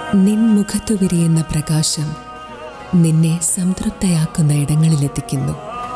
നിൻ മുഖത്തു വിരിയുന്ന പ്രകാശം നിന്നെ സംതൃപ്തയാക്കുന്ന ഇടങ്ങളിലെത്തിക്കുന്നു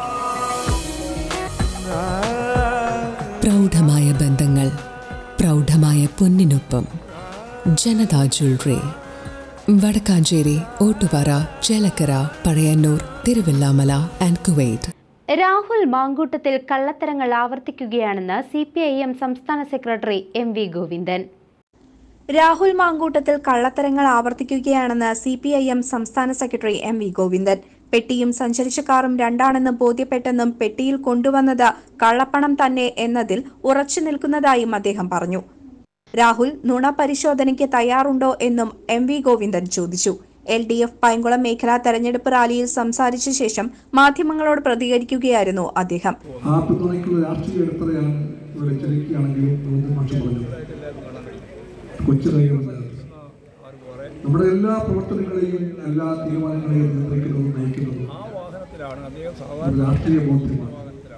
പ്രൗഢമായ ബന്ധങ്ങൾ പ്രൗഢമായ പൊന്നിനൊപ്പം Janata jewellery Vadakkanchery Ottupara Chelakkara Pazhayannur Thiruvillwamala and Kuwait Rahul Mankoottathil കള്ളത്തരങ്ങൾ ആവർത്തിക്കുകയാണെന്ന് സി പി ഐ എം സംസ്ഥാന secretary M V Govindan Rahul Mankoottathil കള്ളത്തരങ്ങൾ ആവർത്തിക്കുകയാണെന്ന് സി പി ഐ എം സംസ്ഥാന സെക്രട്ടറി എം വി ഗോവിന്ദൻ പെട്ടിയും സഞ്ചരിച്ച കാറും രണ്ടാണെന്ന് ബോധ്യപ്പെട്ടെന്നും പെട്ടിയിൽ കൊണ്ടുവന്നത് കള്ളപ്പണം തന്നെ എന്നതിൽ ഉറച്ചു നിൽക്കുന്നതായും അദ്ദേഹം പറഞ്ഞു രാഹുൽ നുണ പരിശോധനയ്ക്ക് തയ്യാറുണ്ടോ എന്നും എം വി ഗോവിന്ദൻ ചോദിച്ചു എൽ ഡി എഫ് പൈങ്കുളം മേഖലാ തെരഞ്ഞെടുപ്പ് റാലിയിൽ സംസാരിച്ച ശേഷം മാധ്യമങ്ങളോട് പ്രതികരിക്കുകയായിരുന്നു അദ്ദേഹം ആ പിന്തുണയ്ക്കുള്ള രാഷ്ട്രീയ ഇടത്തറയാണ് ഇവിടെ ചലിക്കുകയാണെങ്കിലും ഗോവിന്ദൻ മാഷ് പറഞ്ഞു കൊച്ചു കൈകളില്ല നമ്മുടെ എല്ലാ പ്രവർത്തനങ്ങളെയും എല്ലാ തീരുമാനങ്ങളെയും നിയന്ത്രിക്കുന്നതും നയിക്കുന്നതും ഒരു രാഷ്ട്രീയ ബോധ്യമാണ്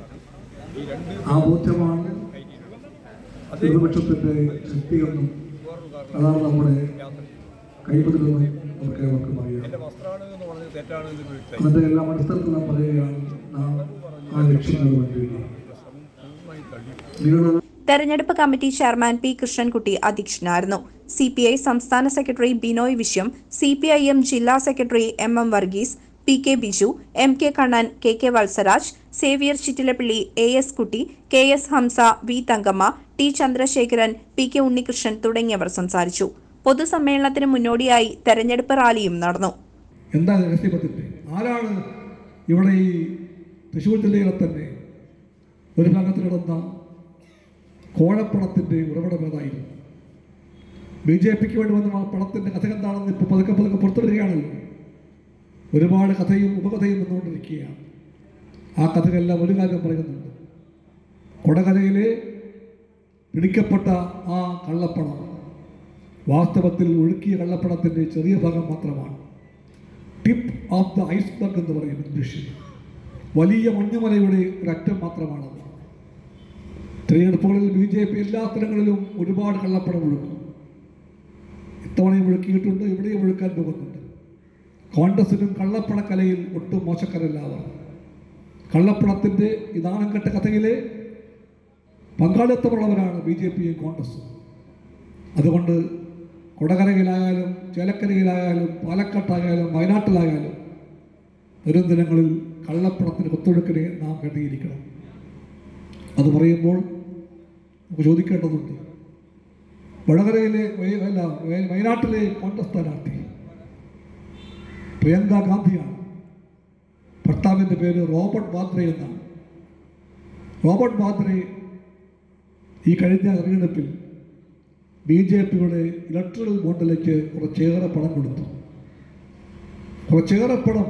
ആ ബോധ്യമാണ് പ്രതിപക്ഷത്തിന്റെ ശക്തിയെന്നും അതാണ് നമ്മുടെ കൈപിടുത്തമെന്നും നമുക്ക് ഏവർക്കും അറിയാം അതിന്റെ എല്ലാം അടിസ്ഥാനത്തിൽ നാം പറയുകയാണ് നാം ആ ലക്ഷ്യങ്ങൾ വേണ്ടി നിങ്ങളുടെ തെരഞ്ഞെടുപ്പ് കമ്മിറ്റി ചെയർമാൻ പി കൃഷ്ണൻകുട്ടി അധ്യക്ഷനായിരുന്നു സി പി ഐ സംസ്ഥാന secretary Binoy Viswam C P I M ജില്ലാ secretary M M Varghese P K Biju M K Kannan K K Valsaraj Xavier Chittilappally A S Kutty K S Hamsa V Thankamma T Chandrasekharan P K Unnikrishnan തുടങ്ങിയവർ സംസാരിച്ചു പൊതുസമ്മേളനത്തിന് മുന്നോടിയായി തെരഞ്ഞെടുപ്പ് റാലിയും നടന്നു എന്താ രഹസ്യപത്തിൻ്റെ ആരാണ് ഇവിടെ ഈ തൃശ്ശൂർ ജില്ലയിലെ തന്നെ ഒരു ഭാഗത്ത് കിടന്ന കോഴപ്പണത്തിൻ്റെ ഉറവിടം ഏതായിരുന്നു ബി ജെ പിക്ക് വേണ്ടി വന്ന ആ പണത്തിൻ്റെ കഥ എന്താണെന്ന് ഇപ്പോൾ പതുക്കെ പതുക്കെ പുറത്തു വരികയാണല്ലോ ഒരുപാട് കഥയും ഉപകഥയും വന്നുകൊണ്ടിരിക്കുകയാണ് ആ കഥകളെല്ലാം ഒരു കാര്യം പറയുന്നുണ്ട് കൊടകരയിലെ പിടിക്കപ്പെട്ട ആ കള്ളപ്പണം വാസ്തവത്തിൽ ഒഴുക്കിയ കള്ളപ്പണത്തിൻ്റെ ചെറിയ ഭാഗം മാത്രമാണ് ടിപ്പ് ഓഫ് ദ ഐസ്ബർഗ് എന്ന് പറയും ഇംഗ്ലീഷിൽ വലിയ മഞ്ഞുമലയുടെ ഒരറ്റം മാത്രമാണത് തിരഞ്ഞെടുപ്പുകളിൽ ബി ജെ പി എല്ലാ സ്ഥലങ്ങളിലും ഒരുപാട് കള്ളപ്പണം ഒഴുക്കും ഇത്തവണയും ഒഴുക്കിയിട്ടുണ്ട് ഇവിടെയും ഒഴുക്കാൻ പോകുന്നുണ്ട് കോൺഗ്രസിനും കള്ളപ്പണക്കലയിൽ ഒട്ടും മോശക്കാരല്ല അവർ കള്ളപ്പണത്തിൻ്റെ ഈ നാണം കെട്ട കഥയിലെ പങ്കാളിത്തമുള്ളവരാണ് ബി ജെ പിയും കോൺഗ്രസും അതുകൊണ്ട് കൊടകരയിലായാലും ചേലക്കരയിലായാലും പാലക്കാട്ടായാലും വയനാട്ടിലായാലും വരും ദിനങ്ങളിൽ കള്ളപ്പണത്തിന് കുത്തൊഴുക്കിനെ നാം കണ്ടിരിക്കണം അത് പറയുമ്പോൾ നമുക്ക് ചോദിക്കേണ്ടതുണ്ട് വടകരയിലെ വയ- അല്ല വയ- വയനാട്ടിലെ കോൺഗ്രസ് സ്ഥാനാർത്ഥി പ്രിയങ്ക ഗാന്ധിയാണ് ഭർത്താവിൻ്റെ പേര് റോബർട്ട് വാദ്രെ എന്നാണ് റോബർട്ട് വാദ്രെ ഈ കഴിഞ്ഞ തെരഞ്ഞെടുപ്പിൽ ബി ജെ പിയുടെ ഇലക്ട്രൽ ബോണ്ടിലേക്ക് കുറച്ചേറെ പണം കൊടുത്തു കുറച്ചേറെ പണം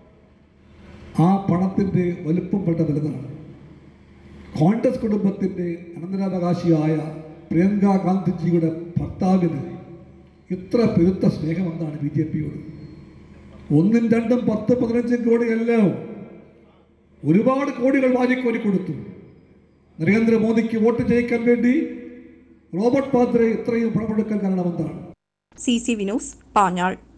ആ പണത്തിൻ്റെ വലുപ്പം പെട്ട വലുതാണ് കോൺഗ്രസ് കുടുംബത്തിൻ്റെ അനന്തരാവകാശിയായ പ്രിയങ്ക ഗാന്ധിജിയുടെ ഭർത്താവിന് ഇത്ര പെരുത്ത സ്നേഹമെന്നാണ് ബി ജെ പിയോട് ഒന്നും രണ്ടും പത്ത് പതിനഞ്ചും കോടിയല്ല ഒരുപാട് കോടികൾ വാരിക്കോരി കൊടുത്തു നരേന്ദ്രമോദിക്ക് വോട്ട് ചെയ്യിക്കാൻ വേണ്ടി റോബർട്ട് പാദ്രെ ഇത്രയും പണമെടുക്കാൻ കാരണം എന്താണ് സി സി വിനൂസ് പാഞ്ഞാൾ